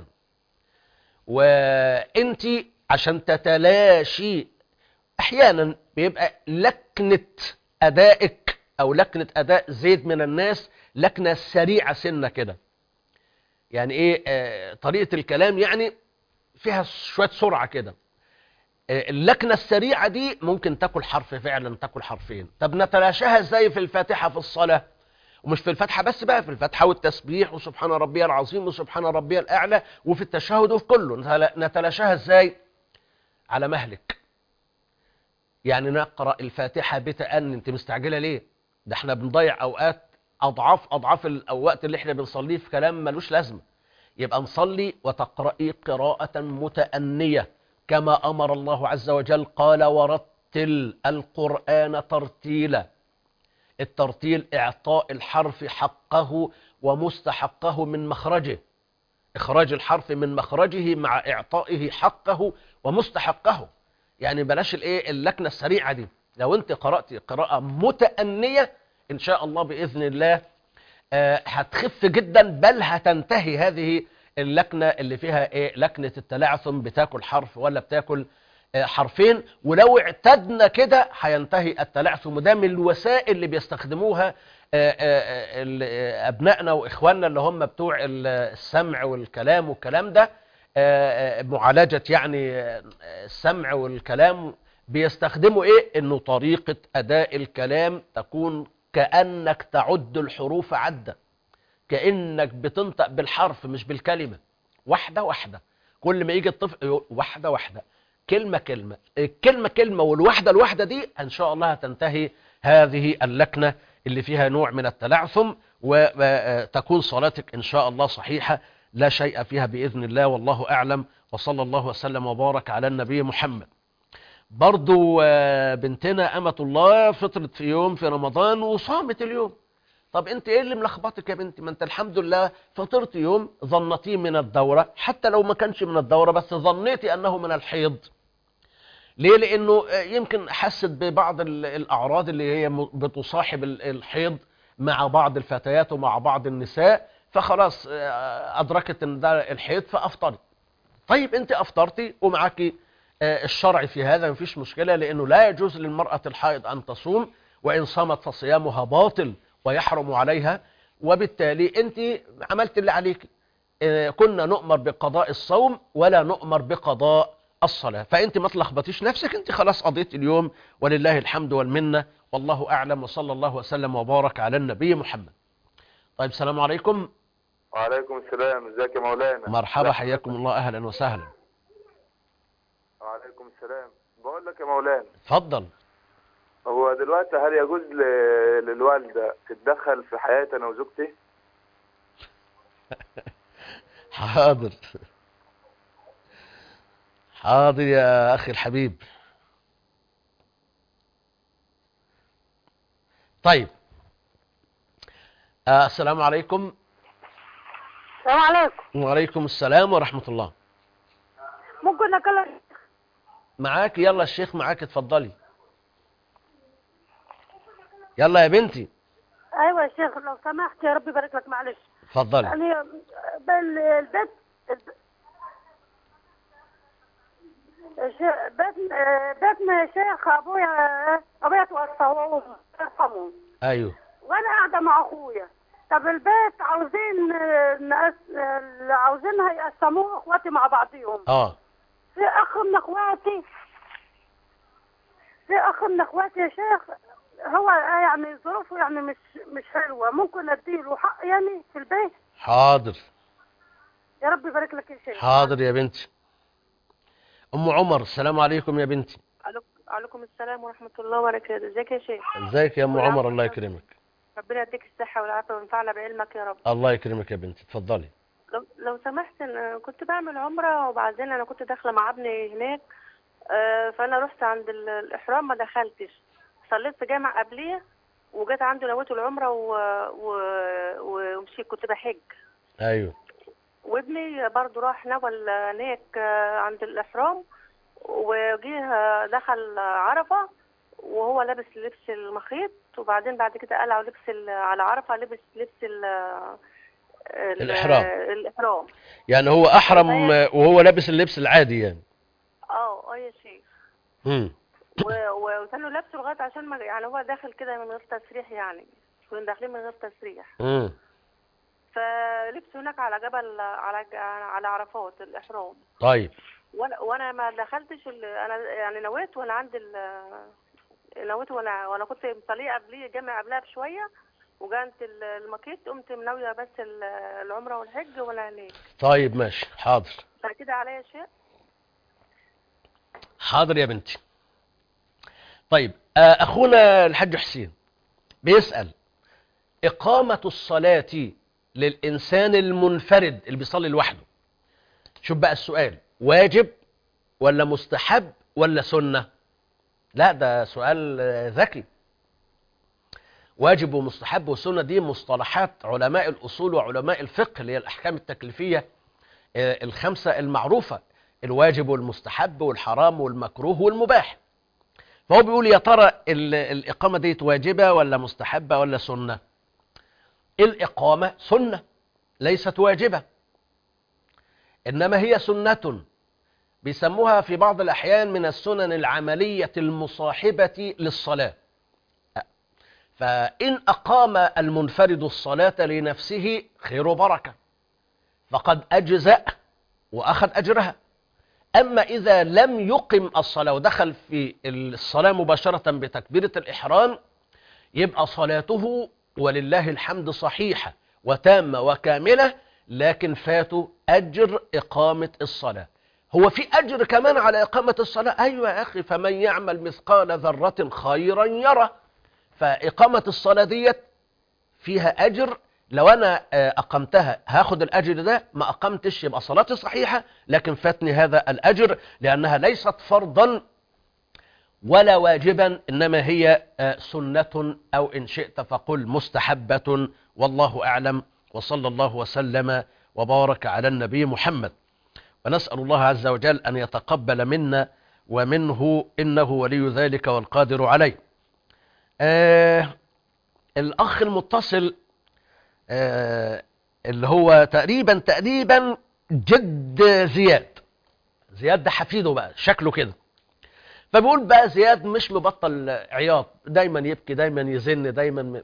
وانت عشان تتلاشي احيانا بيبقى لكنة ادائك او لكنة اداء زيد من الناس لكنة سريعة سنة كده يعني ايه آه طريقة الكلام يعني فيها شوية سرعة كده آه، اللكنة السريعة دي ممكن تاكل حرف فعلا تاكل حرفين طب نتلاشاها ازاي في الفاتحة في الصلاة ومش في الفاتحة بس بقى في الفاتحة والتسبيح وسبحان ربي العظيم وسبحان ربي الأعلى وفي التشهد وفي كله نتلا- نتلاشاها ازاي على مهلك يعني نقرأ الفاتحة بتأني انت مستعجلة ليه ده احنا بنضيع اوقات اضعاف اضعاف الاوقات اللي احنا بنصليه في كلام ملوش لازمة يبقى نصلي وتقرأي قراءة متأنية كما أمر الله عز وجل قال ورتل القرآن ترتيلا الترتيل إعطاء الحرف حقه ومستحقه من مخرجه إخراج الحرف من مخرجه مع إعطائه حقه ومستحقه يعني بلاش الإيه اللكنة السريعة دي لو أنت قرأت قراءة متأنية إن شاء الله بإذن الله آه، هتخف جدا بل هتنتهي هذه اللكنة اللي فيها إيه لكنة التلعثم بتاكل حرف ولا بتاكل آه، حرفين ولو اعتدنا كده هينتهي التلعثم وده من الوسائل اللي بيستخدموها آه، آه، ال- آه، أبنائنا وإخواننا اللي هم بتوع ال- السمع والكلام والكلام ده آه، آه، معالجة يعني آه، السمع والكلام بيستخدموا إيه إنه طريقة أداء الكلام تكون كأنك تعد الحروف عدة كأنك بتنطق بالحرف مش بالكلمة واحدة واحدة كل ما يجي الطفل يقول واحدة واحدة كلمة كلمة الكلمة كلمة والواحدة الواحدة دي إن شاء الله هتنتهي هذه اللكنة اللي فيها نوع من التلعثم وتكون صلاتك إن شاء الله صحيحة لا شيء فيها بإذن الله والله أعلم وصلى الله وسلم وبارك على النبي محمد برضو آه، بنتنا أمة الله فطرت في يوم في رمضان وصامت اليوم طب انت ايه اللي ملخبطك يا بنتي ما انت الحمد لله فطرت يوم ظنتيه من الدورة حتى لو ما كانش من الدورة بس ظنيتي انه من الحيض ليه لانه آه، يمكن حست ببعض ال- الاعراض اللي هي م- بتصاحب ال- الحيض مع بعض الفتيات ومع بعض النساء فخلاص آه، ادركت ان ده الحيض فافطرت طيب انت افطرتي ومعاكي آه، الشرع في هذا مفيش مشكلة لانه لا يجوز للمرأة الحائض ان تصوم وان صامت فصيامها باطل ويحرم عليها وبالتالي انت عملت اللي عليك آه، كنا نؤمر بقضاء الصوم ولا نؤمر بقضاء الصلاة فانت ما تلخبطيش نفسك انت خلاص قضيت اليوم ولله الحمد والمنة والله اعلم وصلى الله وسلم وبارك على النبي محمد طيب السلام عليكم وعليكم السلام ازيك يا مولانا مرحبا حياكم الله اهلا وسهلا وعليكم السلام بقول لك يا مولانا اتفضل هو دلوقتي هل يجوز ل- للوالدة تتدخل في حياتي انا وزوجتي حاضر حاضر يا أخي الحبيب طيب آه السلام عليكم السلام عليكم وعليكم السلام ورحمة الله ممكن اكلم معاك يلا الشيخ معاك اتفضلي يلا يا بنتي ايوه يا شيخ لو سمحت يا رب يبارك لك معلش اتفضلي يعني بال- البيت الش- بيت بيتنا يا شيخ ابويا ابويا توفى هو وامي يرحمهم ايوه وانا قاعده مع اخويا طب البيت عاوزين آه، نقس... آه، عاوزينها يقسموه اخواتي مع بعضيهم اه في اخ من اخواتي في اخ من اخواتي يا شيخ هو يعني ظروفه يعني مش مش حلوه ممكن اديله حق يعني في البيت حاضر يا رب يبارك لك يا شيخ حاضر يا بنتي ام عمر السلام عليكم يا بنتي عليكم السلام ورحمة الله وبركاته ازيك يا شيخ ازيك يا ام عمر الله يكرمك ربنا يديك الصحة والعافية وينفعنا بعلمك يا رب الله يكرمك يا بنتي اتفضلي لو, لو سمحت انا كنت بعمل عمرة وبعدين انا كنت داخلة مع ابني هناك آه، فانا رحت عند ال- الاحرام ما دخلتش صليت في جامع قبليه وجيت عنده نويت العمرة و... و... ومشيت كنت بحج ايوه وابني برضو راح نول هناك آه، عند الإحرام وجيه آه، دخل عرفة وهو لابس لبس المخيط وبعدين بعد كده قلعوا لبس ال- على عرفة لبس لبس ال ال- الإحرام. الإحرام يعني هو احرم وهو لابس اللبس العادي يعني اه اه يا شيخ امم و- و- وكانوا لابسه لغاية عشان ما يعني هو داخل كده من غير تسريح يعني كنا داخلين من غير تسريح امم فلبسوا هناك على جبل على ج- على عرفات الإحرام طيب وانا وانا ما دخلتش ال- انا يعني نويت وانا عند ال نويت وانا وانا كنت مصليه قبليه جامع قبلها بشويه وجانت ال- المكيت قمت مناويه بس ال- العمره والحج وانا هناك طيب ماشي حاضر فكده عليا شيء حاضر يا بنتي طيب آه، اخونا الحاج حسين بيسأل اقامة الصلاة للانسان المنفرد اللي بيصلي لوحده شوف بقى السؤال واجب ولا مستحب ولا سنة لا ده سؤال آه، ذكي واجب ومستحب وسنة دي مصطلحات علماء الأصول وعلماء الفقه اللي هي الأحكام التكليفية آه، الخمسة المعروفة الواجب والمستحب والحرام والمكروه والمباح فهو بيقول يا ترى ال- الإقامة دي واجبة ولا مستحبة ولا سنة الإقامة سنة ليست واجبة إنما هي سنة بيسموها في بعض الأحيان من السنن العملية المصاحبة للصلاة فإن أقام المنفرد الصلاة لنفسه خير وبركة فقد أجزأ وأخذ أجرها أما إذا لم يقم الصلاة ودخل في الصلاة مباشرة بتكبيرة الإحرام يبقى صلاته ولله الحمد صحيحة وتامة وكاملة لكن فاته أجر إقامة الصلاة هو في أجر كمان على إقامة الصلاة أيوة يا أخي فمن يعمل مثقال ذرة خيرا يرى فإقامة الصلاة ديت فيها أجر لو أنا آه، أقمتها هاخد الأجر ده ما أقمتش يبقى صلاتي صحيحة لكن فاتني هذا الأجر لأنها ليست فرضا ولا واجبا إنما هي آه، سنة أو إن شئت فقل مستحبة والله أعلم وصلى الله وسلم وبارك على النبي محمد ونسأل الله عز وجل أن يتقبل منا ومنه إنه ولي ذلك والقادر عليه آه الأخ المتصل آه اللي هو تقريبا تقريبا جد زياد زياد ده حفيده بقى شكله كده فبيقول بقى زياد مش مبطل عياط دايما يبكي دايما يزن دايما م...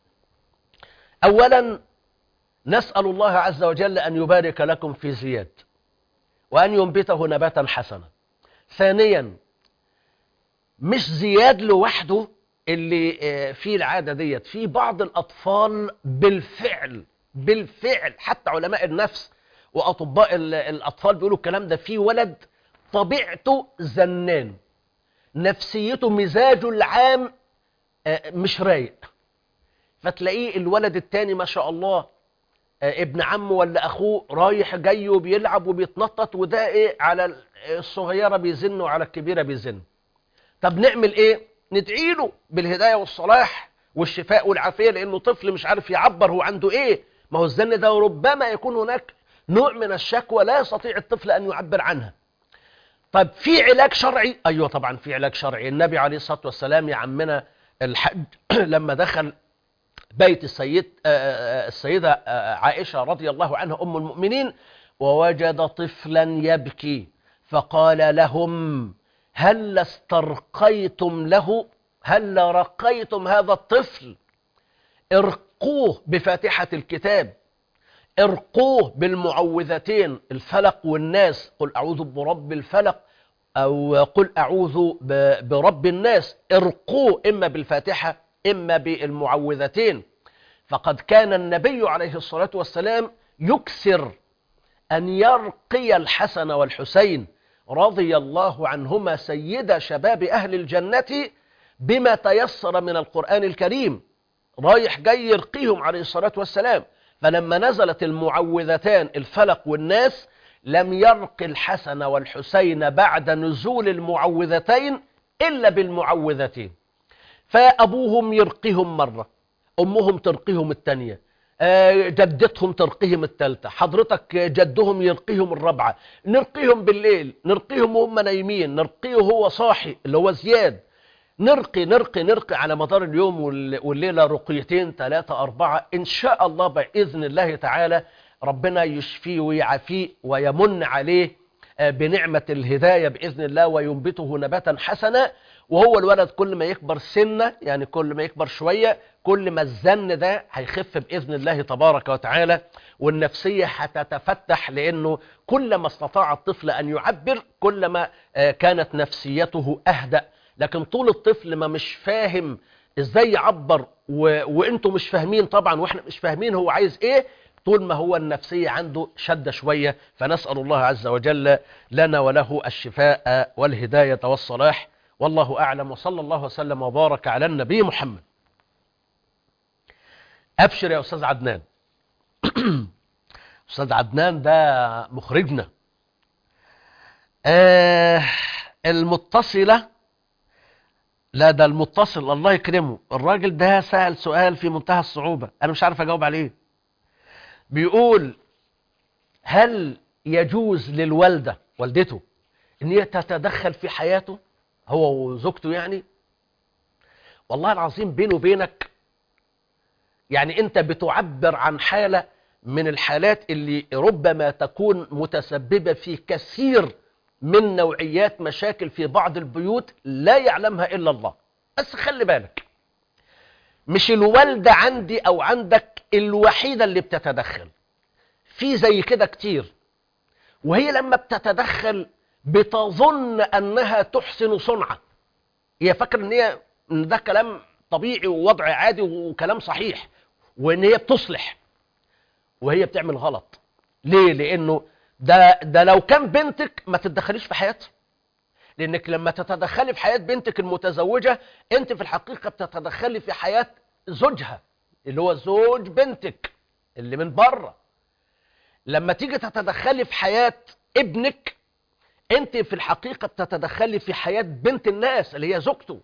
أولا نسأل الله عز وجل أن يبارك لكم في زياد وأن ينبته نباتا حسنا ثانيا مش زياد لوحده اللي آه، فيه العادة ديت في بعض الأطفال بالفعل بالفعل حتى علماء النفس وأطباء ال- الأطفال بيقولوا الكلام ده في ولد طبيعته زنان نفسيته مزاجه العام آه، مش رايق فتلاقيه الولد التاني ما شاء الله آه، ابن عمه ولا اخوه رايح جاي وبيلعب وبيتنطط وده ايه على الصغيره بيزن وعلى الكبيره بيزن طب نعمل ايه ندعي له بالهدايه والصلاح والشفاء والعافيه لانه طفل مش عارف يعبر هو عنده ايه ما هو الزن ده ربما يكون هناك نوع من الشكوى لا يستطيع الطفل ان يعبر عنها طب في علاج شرعي ايوه طبعا في علاج شرعي النبي عليه الصلاه والسلام يا عمنا الحج لما دخل بيت السيد آه، آه، السيدة آه، عائشة رضي الله عنها أم المؤمنين ووجد طفلا يبكي فقال لهم هل استرقيتم له هل رقيتم هذا الطفل ارقوه بفاتحة الكتاب ارقوه بالمعوذتين الفلق والناس قل أعوذ برب الفلق أو قل أعوذ ب- برب الناس ارقوا إما بالفاتحة إما بالمعوذتين فقد كان النبي عليه الصلاة والسلام يكثر أن يرقي الحسن والحسين رضي الله عنهما سيد شباب أهل الجنة بما تيسر من القرآن الكريم رايح جاي يرقيهم عليه الصلاة والسلام فلما نزلت المعوذتان الفلق والناس لم يرق الحسن والحسين بعد نزول المعوذتين إلا بالمعوذتين فأبوهم يرقيهم مرة أمهم ترقيهم الثانية آه، جدتهم ترقيهم الثالثة حضرتك جدهم يرقيهم الرابعة نرقيهم بالليل نرقيهم وهم نايمين نرقيه هو صاحي اللي هو زياد نرقي نرقي نرقي على مدار اليوم وال- والليلة رقيتين ثلاثة أربعة إن شاء الله بإذن الله تعالى ربنا يشفيه ويعافيه ويمن عليه آه، بنعمة الهداية بإذن الله وينبته نباتا حسنا وهو الولد كل ما يكبر سنة يعني كل ما يكبر شوية كل ما الزن ده هيخف بإذن الله تبارك وتعالى والنفسية هتتفتح لأنه كلما استطاع الطفل أن يعبر كلما آه، كانت نفسيته أهدأ لكن طول الطفل ما مش فاهم ازاي يعبر و... وانتم مش فاهمين طبعا واحنا مش فاهمين هو عايز ايه طول ما هو النفسية عنده شدة شوية فنسأل الله عز وجل لنا وله الشفاء والهداية والصلاح والله أعلم وصلى الله وسلم وبارك على النبي محمد أبشر يا أستاذ عدنان أستاذ عدنان ده مخرجنا آه المتصلة لا ده المتصل الله يكرمه الراجل ده سأل سؤال في منتهى الصعوبة أنا مش عارف أجاوب عليه بيقول هل يجوز للوالدة والدته ان هي تتدخل في حياته هو وزوجته يعني والله العظيم بينه وبينك يعني انت بتعبر عن حالة من الحالات اللي ربما تكون متسببة في كثير من نوعيات مشاكل في بعض البيوت لا يعلمها إلا الله بس خلي بالك مش الوالدة عندي أو عندك الوحيدة اللي بتتدخل في زي كده كتير وهي لما بتتدخل بتظن أنها تحسن صنعة هي فاكرة ان هي ان ده كلام طبيعي ووضع عادي وكلام صحيح وان هي بتصلح وهي بتعمل غلط ليه لانه ده ده لو كان بنتك ما تتدخليش في حياتها لانك لما تتدخلي في حياة بنتك المتزوجة انت في الحقيقة بتتدخلي في حياة زوجها اللي هو زوج بنتك اللي من بره لما تيجي تتدخلي في حياة ابنك انت في الحقيقة بتتدخلي في حياة بنت الناس اللي هي زوجته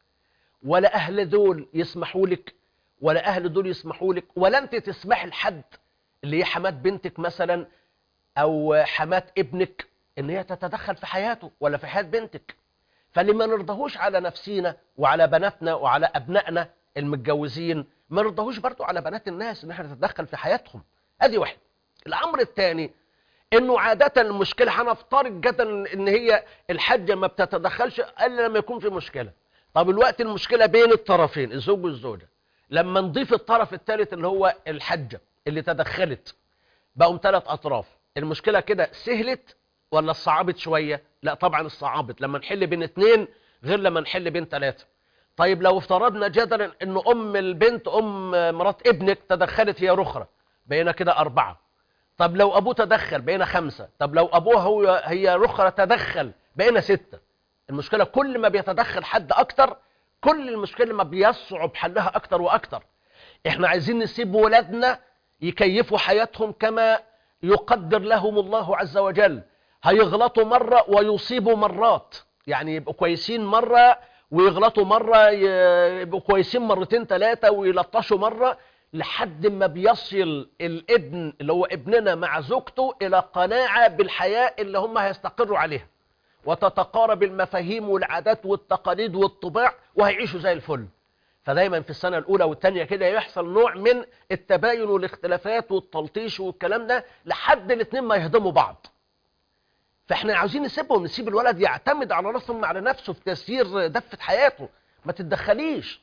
ولا اهل دول يسمحوا لك ولا اهل دول يسمحوا لك ولا انت تسمحي لحد اللي هي حمات بنتك مثلا او حمات ابنك ان هي تتدخل في حياته ولا في حياة بنتك فاللي ما نرضاهوش على نفسينا وعلى بناتنا وعلى ابنائنا المتجوزين ما نرضاهوش برضو على بنات الناس ان احنا نتدخل في حياتهم ادي واحد الامر الثاني انه عادة المشكلة هنفترض جدا ان هي الحاجة ما بتتدخلش الا لما يكون في مشكلة طب الوقت المشكلة بين الطرفين الزوج والزوجة لما نضيف الطرف الثالث اللي هو الحجة اللي تدخلت بقوا ثلاث اطراف المشكلة كده سهلت ولا صعبت شوية لا طبعا الصعبت لما نحل بين اتنين غير لما نحل بين ثلاثة طيب لو افترضنا جدلا ان ام البنت ام مرات ابنك تدخلت هي رخرة بقينا كده اربعة طب لو ابوه تدخل بقينا خمسة طب لو ابوه هو هي رخرة تدخل بقينا ستة المشكلة كل ما بيتدخل حد اكتر كل المشكلة ما بيصعب حلها اكتر واكتر احنا عايزين نسيب ولادنا يكيفوا حياتهم كما يقدر لهم الله عز وجل هيغلطوا مرة ويصيبوا مرات يعني يبقوا كويسين مرة ويغلطوا مرة يبقوا كويسين مرتين ثلاثة ويلطشوا مرة لحد ما بيصل الابن اللي هو ابننا مع زوجته إلى قناعة بالحياة اللي هم هيستقروا عليها وتتقارب المفاهيم والعادات والتقاليد والطباع وهيعيشوا زي الفل فدايما في السنة الأولى والثانية كده يحصل نوع من التباين والاختلافات والتلطيش والكلام ده لحد الاثنين ما يهضموا بعض فاحنا عاوزين نسيبهم نسيب الولد يعتمد على راسهم على نفسه في تسيير دفة حياته ما تتدخليش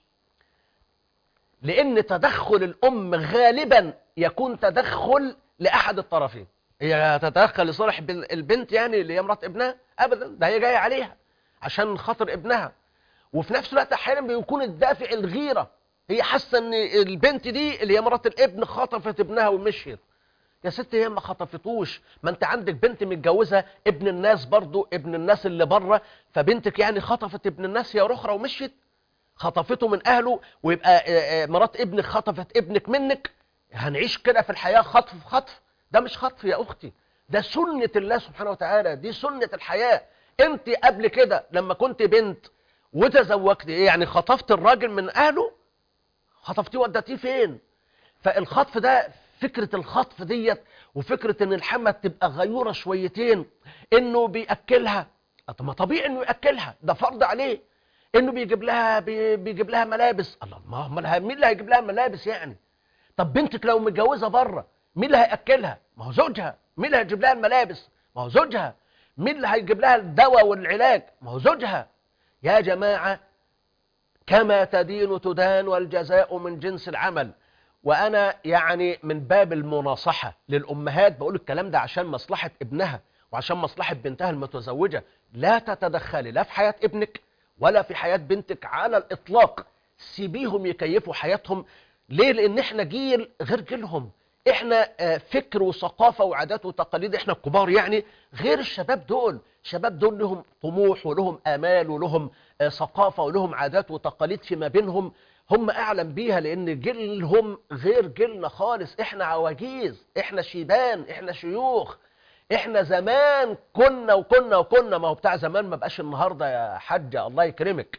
لأن تدخل الأم غالبا يكون تدخل لأحد الطرفين هي تتدخل لصالح بن- البنت يعني اللي هي مرات ابنها ابدا ده هي جايه عليها عشان خاطر ابنها وفي نفس الوقت احيانا بيكون الدافع الغيره هي حاسه ان البنت دي اللي هي مرات الابن خطفت ابنها ومشيت يا ست هي ما خطفتوش ما انت عندك بنت متجوزه ابن الناس برضو ابن الناس اللي بره فبنتك يعني خطفت ابن الناس يا اخرى ومشيت خطفته من اهله ويبقى آه، آه، مرات ابنك خطفت ابنك منك هنعيش كده في الحياه خطف في خطف ده مش خطف يا اختي ده سنه الله سبحانه وتعالى دي سنه الحياه انت قبل كده لما كنت بنت وتزوجت ايه يعني خطفت الراجل من اهله خطفتيه ودتيه فين فالخطف ده فكرة الخطف ديت وفكرة ان الحمى تبقى غيورة شويتين انه بيأكلها طب ما طبيعي انه يأكلها ده فرض عليه انه بيجيب لها بي- بيجيب لها ملابس الله ما هو مالها- مين اللي هيجيب لها ملابس يعني طب بنتك لو متجوزة بره مين اللي هيأكلها ما هو زوجها مين اللي هيجيب لها الملابس ما هو زوجها مين اللي هيجيب لها الدواء والعلاج ما هو زوجها يا جماعة كما تدين تدان والجزاء من جنس العمل وأنا يعني من باب المناصحة للأمهات بقول الكلام ده عشان مصلحة ابنها وعشان مصلحة بنتها المتزوجة لا تتدخلي لا في حياة ابنك ولا في حياة بنتك على الإطلاق سيبيهم يكيفوا حياتهم ليه لأن احنا جيل غير جيلهم احنا آه، فكر وثقافة وعادات وتقاليد احنا الكبار يعني غير الشباب دول الشباب دول لهم طموح ولهم آمال ولهم آه، ثقافة ولهم عادات وتقاليد فيما بينهم هم أعلم بيها لأن جيلهم غير جيلنا خالص احنا عواجيز احنا شيبان احنا شيوخ احنا زمان كنا وكنا وكنا ما هو بتاع زمان ما بقاش النهاردة يا حاجة الله يكرمك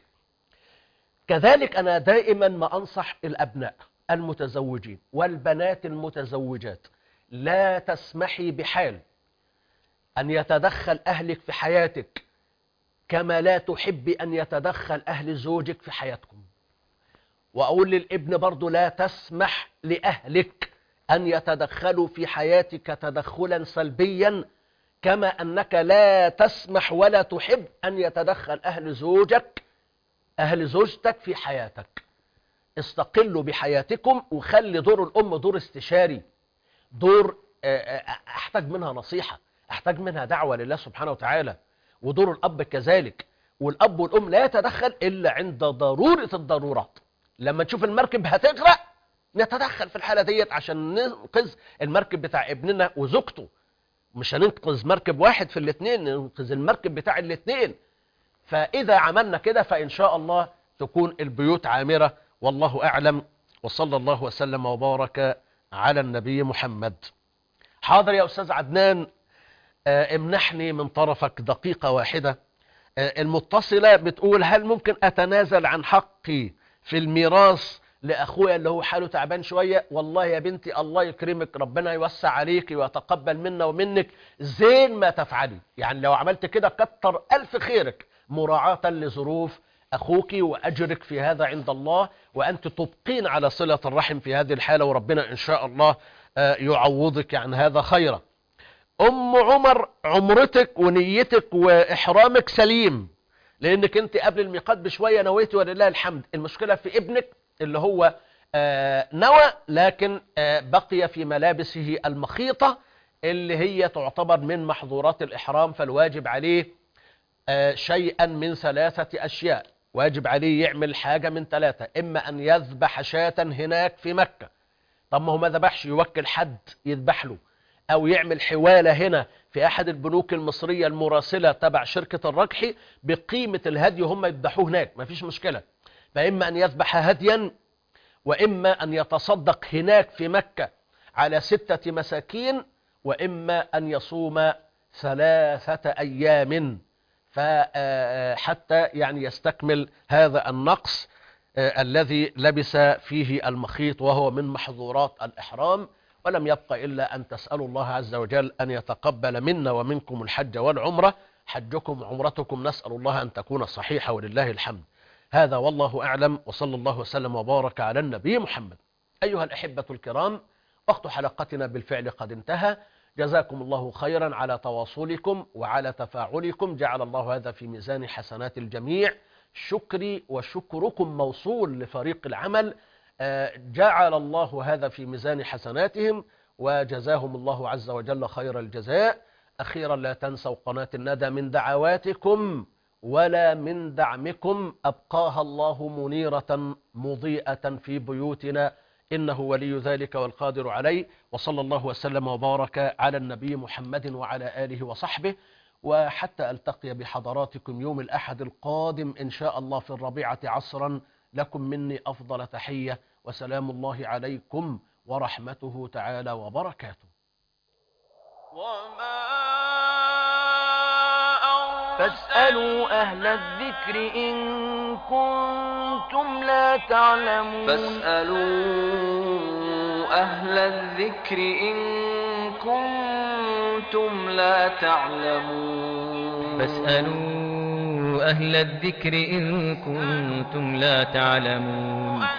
كذلك أنا دائما ما أنصح الأبناء المتزوجين والبنات المتزوجات لا تسمحي بحال أن يتدخل أهلك في حياتك كما لا تحب أن يتدخل أهل زوجك في حياتكم وأقول للابن برضو لا تسمح لأهلك أن يتدخلوا في حياتك تدخلا سلبيا كما أنك لا تسمح ولا تحب أن يتدخل أهل زوجك أهل زوجتك في حياتك استقلوا بحياتكم وخلي دور الأم دور استشاري دور آه، آه، أحتاج منها نصيحة أحتاج منها دعوة لله سبحانه وتعالى ودور الأب كذلك والأب والأم لا يتدخل إلا عند ضرورة الضرورات لما تشوف المركب هتغرق نتدخل في الحالة ديت عشان ننقذ المركب بتاع ابننا وزوجته مش هننقذ مركب واحد في الاثنين ننقذ المركب بتاع الاثنين فإذا عملنا كده فإن شاء الله تكون البيوت عامرة والله أعلم وصلى الله وسلم وبارك على النبي محمد حاضر يا أستاذ عدنان آه، امنحني من طرفك دقيقة واحدة آه، المتصلة بتقول هل ممكن أتنازل عن حقي في الميراث لأخويا اللي هو حاله تعبان شوية والله يا بنتي الله يكرمك ربنا يوسع عليك ويتقبل منا ومنك زين ما تفعلي يعني لو عملت كده كتر ألف خيرك مراعاة لظروف أخوك وأجرك في هذا عند الله وأنت تبقين على صلة الرحم في هذه الحالة وربنا إن شاء الله آه، يعوضك عن هذا خيرا أم عمر عمرتك ونيتك وإحرامك سليم لأنك أنت قبل الميقات بشوية نويت ولله الحمد المشكلة في ابنك اللي هو آه، نوى لكن آه، بقي في ملابسه المخيطة اللي هي تعتبر من محظورات الإحرام فالواجب عليه آه، شيئا من ثلاثة أشياء واجب عليه يعمل حاجة من ثلاثة إما أن يذبح شاة هناك في مكة طب ما هو ما ذبحش يوكل حد يذبح له أو يعمل حوالة هنا في أحد البنوك المصرية المراسلة تبع شركة الرجحي بقيمة الهدي هم يذبحوه هناك ما فيش مشكلة فإما أن يذبح هديا وإما أن يتصدق هناك في مكة على ستة مساكين وإما أن يصوم ثلاثة أيام فحتى يعني يستكمل هذا النقص آه، الذي لبس فيه المخيط وهو من محظورات الإحرام ولم يبقى إلا أن تسألوا الله عز وجل أن يتقبل منا ومنكم الحج والعمرة حجكم وعمرتكم نسأل الله أن تكون صحيحة ولله الحمد هذا والله أعلم وصلى الله وسلم وبارك على النبي محمد أيها الأحبة الكرام وقت حلقتنا بالفعل قد انتهى جزاكم الله خيرا على تواصلكم وعلى تفاعلكم جعل الله هذا في ميزان حسنات الجميع شكري وشكركم موصول لفريق العمل آه، جعل الله هذا في ميزان حسناتهم وجزاهم الله عز وجل خير الجزاء أخيرا لا تنسوا قناة الندى من دعواتكم ولا من دعمكم أبقاها الله منيرة مضيئة في بيوتنا إنه ولي ذلك والقادر عليه وصلى الله وسلم وبارك على النبي محمد وعلى آله وصحبه وحتى ألتقي بحضراتكم يوم الأحد القادم إن شاء الله في الربيعة عصرا لكم مني أفضل تحية وسلام الله عليكم ورحمته تعالى وبركاته فاسألوا أهل الذكر إن كنتم لا تعلمون فاسألوا أهل الذكر إن كنتم لا تعلمون فاسألوا أهل الذكر إن كنتم لا تعلمون